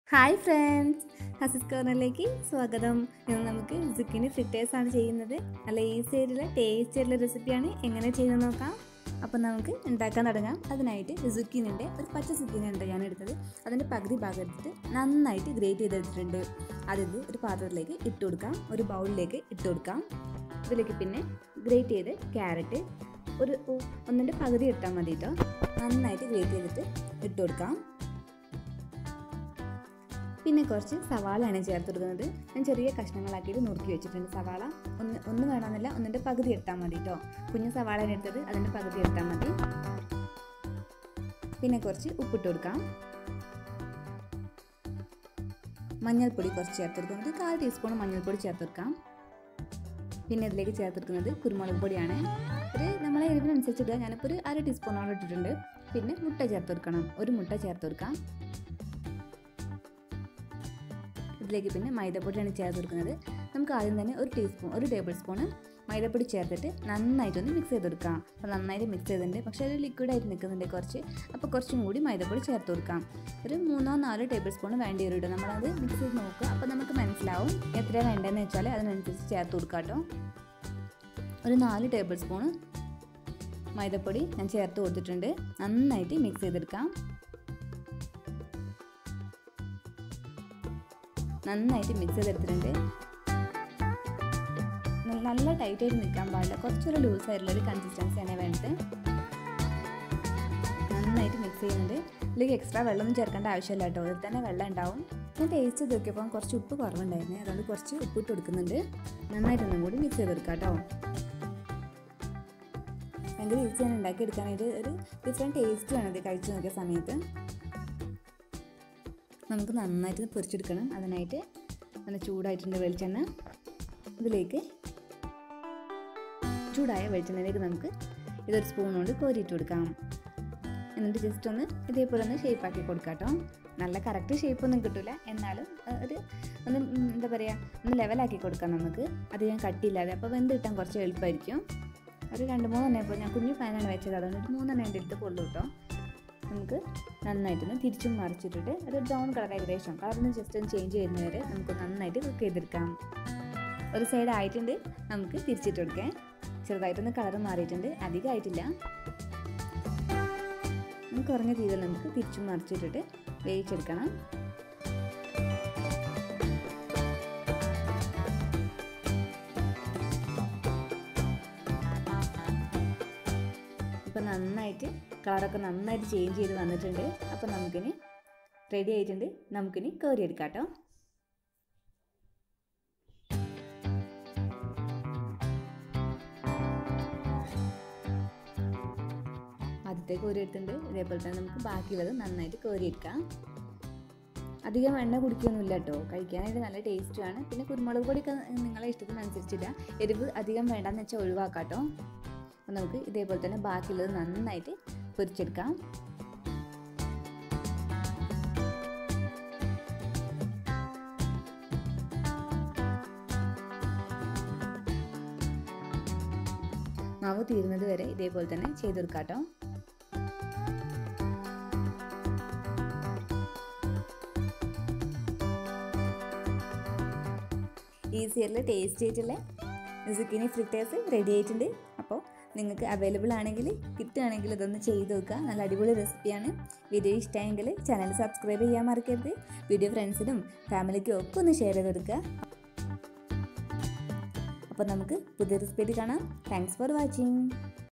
hi friends ഹസിസ് കോർണറിലേക്ക് സ്വാഗതം ഇന്ന് നമുക്ക് സുക്കിനി ഫ്രിറ്റേഴ്സ് ആണ് ചെയ്യുന്നത് നല്ല ഈസി ആയിട്ടുള്ള ടേസ്റ്റ് ആയിട്ടുള്ള റെസിപ്പിയാണ് എങ്ങനെ ചെയ്യുന്നത് നോക്കാം അപ്പോൾ നമുക്ക് ഉണ്ടാക്കാൻ തുടങ്ങാം അതിനായിട്ട് സുക്കിനിൻ്റെ ഒരു പച്ച സുക്കിനുണ്ട് ഞാൻ എടുത്തത് അതിൻ്റെ പകുതി ഭാഗം എടുത്തിട്ട് നന്നായിട്ട് ഗ്രേറ്റ് ചെയ്തെടുത്തിട്ടുണ്ട് അതിത് ഒരു പാത്രത്തിലേക്ക് ഇട്ട് കൊടുക്കാം ഒരു ബൗളിലേക്ക് ഇട്ട് കൊടുക്കാം ഇതിലേക്ക് പിന്നെ ഗ്രേറ്റ് ചെയ്ത് ക്യാരറ്റ് ഒരു ഒന്നിൻ്റെ പകുതി ഇട്ടാൽ മതി കേട്ടോ നന്നായിട്ട് ഗ്രേറ്റ് ചെയ്തിട്ട് ഇട്ട് കൊടുക്കാം പിന്നെ കുറച്ച് സവാളയാണ് ചേർത്ത് കൊടുക്കുന്നത് ഞാൻ ചെറിയ കഷ്ണങ്ങളാക്കിയിട്ട് നുറുക്കി വെച്ചിട്ടുണ്ട് സവാള ഒന്ന് ഒന്ന് വേണമെന്നില്ല ഒന്നിൻ്റെ പകുതി എടുത്താൽ മതി കേട്ടോ കുഞ്ഞു സവാളയാണ് എടുത്തത് അതിൻ്റെ പകുതി എടുത്താൽ മതി പിന്നെ കുറച്ച് ഉപ്പിട്ട് കൊടുക്കാം മഞ്ഞൾപ്പൊടി കുറച്ച് ചേർത്ത് കൊടുക്കുന്നത് കാൽ ടീസ്പൂൺ മഞ്ഞൾപ്പൊടി ചേർത്ത് കൊടുക്കാം പിന്നെ ഇതിലേക്ക് ചേർത്ത് കൊടുക്കുന്നത് കുരുമുളക് പൊടിയാണ് ഒരു നമ്മളെ എരിവിനനുസരിച്ച് ഇടുക ഞാനിപ്പോൾ ഒരു അര ടീസ്പൂണോളം ഇട്ടിട്ടുണ്ട് പിന്നെ മുട്ട ചേർത്ത് കൊടുക്കണം ഒരു മുട്ട ചേർത്ത് കൊടുക്കാം ഇതിലേക്ക് പിന്നെ മൈദപ്പൊടിയാണ് ചേർത്ത് കൊടുക്കുന്നത് നമുക്ക് ആദ്യം തന്നെ ഒരു ടീസ്പൂൺ ഒരു ടേബിൾ സ്പൂണ് മൈദപ്പൊടി ചേർത്തിട്ട് നന്നായിട്ടൊന്ന് മിക്സ് ചെയ്ത് കൊടുക്കാം അപ്പോൾ നന്നായിട്ട് മിക്സ് ചെയ്തിട്ടുണ്ട് പക്ഷേ ഒരു ലിക്വിഡായിട്ട് നിൽക്കുന്നുണ്ട് കുറച്ച് അപ്പോൾ കുറച്ചും കൂടി മൈദപ്പൊടി ചേർത്ത് കൊടുക്കാം ഒരു മൂന്നോ നാലോ ടേബിൾ സ്പൂൺ വേണ്ടി വരും കേട്ടോ നമ്മളത് മിക്സ് ചെയ്ത് നോക്കുക അപ്പോൾ നമുക്ക് മനസ്സിലാവും എത്രയാണ് വേണ്ടതെന്ന് വെച്ചാൽ അതിനനുസരിച്ച് ചേർത്ത് കൊടുക്കാം കേട്ടോ ഒരു നാല് ടേബിൾ സ്പൂണ് മൈദപ്പൊടി ഞാൻ ചേർത്ത് കൊടുത്തിട്ടുണ്ട് നന്നായിട്ട് മിക്സ് ചെയ്തെടുക്കാം നന്നായിട്ട് മിക്സ് ചെയ്തെടുത്തിട്ടുണ്ട് നല്ല ടൈറ്റായിട്ട് നിൽക്കാൻ പാടില്ല കുറച്ചൊരു ലൂസ് ആയിട്ടുള്ള ഒരു കൺസിസ്റ്റൻസിയാണ് വേണ്ടത് നന്നായിട്ട് മിക്സ് ചെയ്യുന്നുണ്ട് ഇതിലേക്ക് എക്സ്ട്രാ വെള്ളമൊന്നും ചേർക്കേണ്ട ആവശ്യമില്ല കേട്ടോ അതിൽ തന്നെ വെള്ളം ഉണ്ടാവും ഞാൻ ടേസ്റ്റ് ചെയ്ത് നോക്കിയപ്പോൾ കുറച്ച് ഉപ്പ് കുറവുണ്ടായിരുന്നു അതുകൊണ്ട് കുറച്ച് ഉപ്പിട്ട് കൊടുക്കുന്നുണ്ട് നന്നായിട്ടൊന്നും കൂടി മിക്സ് ചെയ്തെടുക്കാം കേട്ടോ ഭയങ്കര ഈസിയാണ് ഉണ്ടാക്കിയെടുക്കാനായിട്ട് ഒരു ഡിഫറെൻറ്റ് ടേസ്റ്റുമാണ് ഇത് കഴിച്ചു നോക്കിയ സമയത്ത് നമുക്ക് നന്നായിട്ട് പൊരിച്ചെടുക്കണം അതിനായിട്ട് നല്ല ചൂടായിട്ടുണ്ട് വെളിച്ചെണ്ണ ഇതിലേക്ക് ചൂടായ വെളിച്ചെണ്ണയിലേക്ക് നമുക്ക് ഇതൊരു സ്പൂൺ കൊണ്ട് കോരിയിട്ട് കൊടുക്കാം എന്നിട്ട് ജസ്റ്റ് ഒന്ന് ഇതേപോലെ ഒന്ന് ഷേപ്പാക്കി കൊടുക്കാം കേട്ടോ നല്ല കറക്റ്റ് ഷേപ്പൊന്നും കിട്ടില്ല എന്നാലും ഒരു ഒന്ന് എന്താ പറയുക ഒന്ന് ലെവലാക്കി കൊടുക്കാം നമുക്ക് അധികം കട്ടിയില്ലാതെ അപ്പോൾ വെന്ത് കിട്ടാൻ കുറച്ച് എളുപ്പമായിരിക്കും ഒരു രണ്ട് മൂന്നെണ്ണം ഇപ്പോൾ ഞാൻ കുഞ്ഞു ഫാനാണ് വെച്ചത് അതുകൊണ്ട് ഒരു മൂന്നെണ്ണം എൻ്റെ അടുത്ത് കൊള്ളു കേട്ടോ നമുക്ക് നന്നായിട്ടൊന്ന് തിരിച്ചും മറിച്ചിട്ടിട്ട് ഒരു ബ്രൗൺ കളർ ഏകദേശം കളറിന് ജസ്റ്റ് ഒന്ന് ചേഞ്ച് ചെയ്യുന്ന വരെ നമുക്ക് നന്നായിട്ട് കുക്ക് ചെയ്തെടുക്കാം ഒരു സൈഡ് ആയിട്ടുണ്ട് നമുക്ക് തിരിച്ചിട്ട് കൊടുക്കാം ചെറുതായിട്ടൊന്ന് കളർ മാറിയിട്ടുണ്ട് അധികം ആയിട്ടില്ല കുറഞ്ഞ തീയിൽ നമുക്ക് തിരിച്ചും മറിച്ചിട്ടിട്ട് വേവിച്ചെടുക്കണം ഇപ്പോൾ നന്നായിട്ട് കളറൊക്കെ നന്നായിട്ട് ചേഞ്ച് ചെയ്ത് വന്നിട്ടുണ്ട് അപ്പോൾ നമുക്കിനി റെഡി ആയിട്ടുണ്ട് നമുക്കിനി കോരിയെടുക്കാം കേട്ടോ ആദ്യത്തെ കോരി എടുത്തിട്ടുണ്ട് ഇതേപോലെ തന്നെ നമുക്ക് ബാക്കിയുള്ളത് നന്നായിട്ട് കോരിയെടുക്കാം അധികം എണ്ണ കുടിക്കൊന്നുമില്ല കേട്ടോ കഴിക്കാനായിട്ട് നല്ല ടേസ്റ്റുമാണ് പിന്നെ കുരുമുളക് പൊടിയൊക്കെ നിങ്ങളെ ഇഷ്ടത്തിനനുസരിച്ചില്ല എരിവ് അധികം വേണ്ടെന്ന് വെച്ചാൽ ഒഴിവാക്കാം കേട്ടോ അപ്പോൾ നമുക്ക് ഇതേപോലെ തന്നെ ബാക്കിയുള്ളത് നന്നായിട്ട് പൊരിച്ചെടുക്കാം മാവ് തീരുന്നത് വരെ ഇതേപോലെ തന്നെ ചെയ്തെടുക്കാം കേട്ടോ ഈസി ആയിട്ടുള്ള ടേസ്റ്റ് ആയിട്ടുള്ള സുക്കിനി ഫ്രിറ്റേഴ്സ് റെഡി ആയിട്ടുണ്ട് അപ്പോൾ നിങ്ങൾക്ക് അവൈലബിൾ ആണെങ്കിൽ കിട്ടുകയാണെങ്കിൽ ഇതൊന്ന് ചെയ്ത് നോക്കുക നല്ല അടിപൊളി റെസിപ്പിയാണ് വീഡിയോ ഇഷ്ടമായെങ്കിൽ ചാനൽ സബ്സ്ക്രൈബ് ചെയ്യാൻ മറക്കരുത് വീഡിയോ ഫ്രണ്ട്സിനും ഫാമിലിക്കും ഒക്കെ ഒന്ന് ഷെയർ ചെയ്ത് കൊടുക്കുക അപ്പോൾ നമുക്ക് പുതിയ റെസിപ്പി കാണാം താങ്ക്സ് ഫോർ വാച്ചിങ്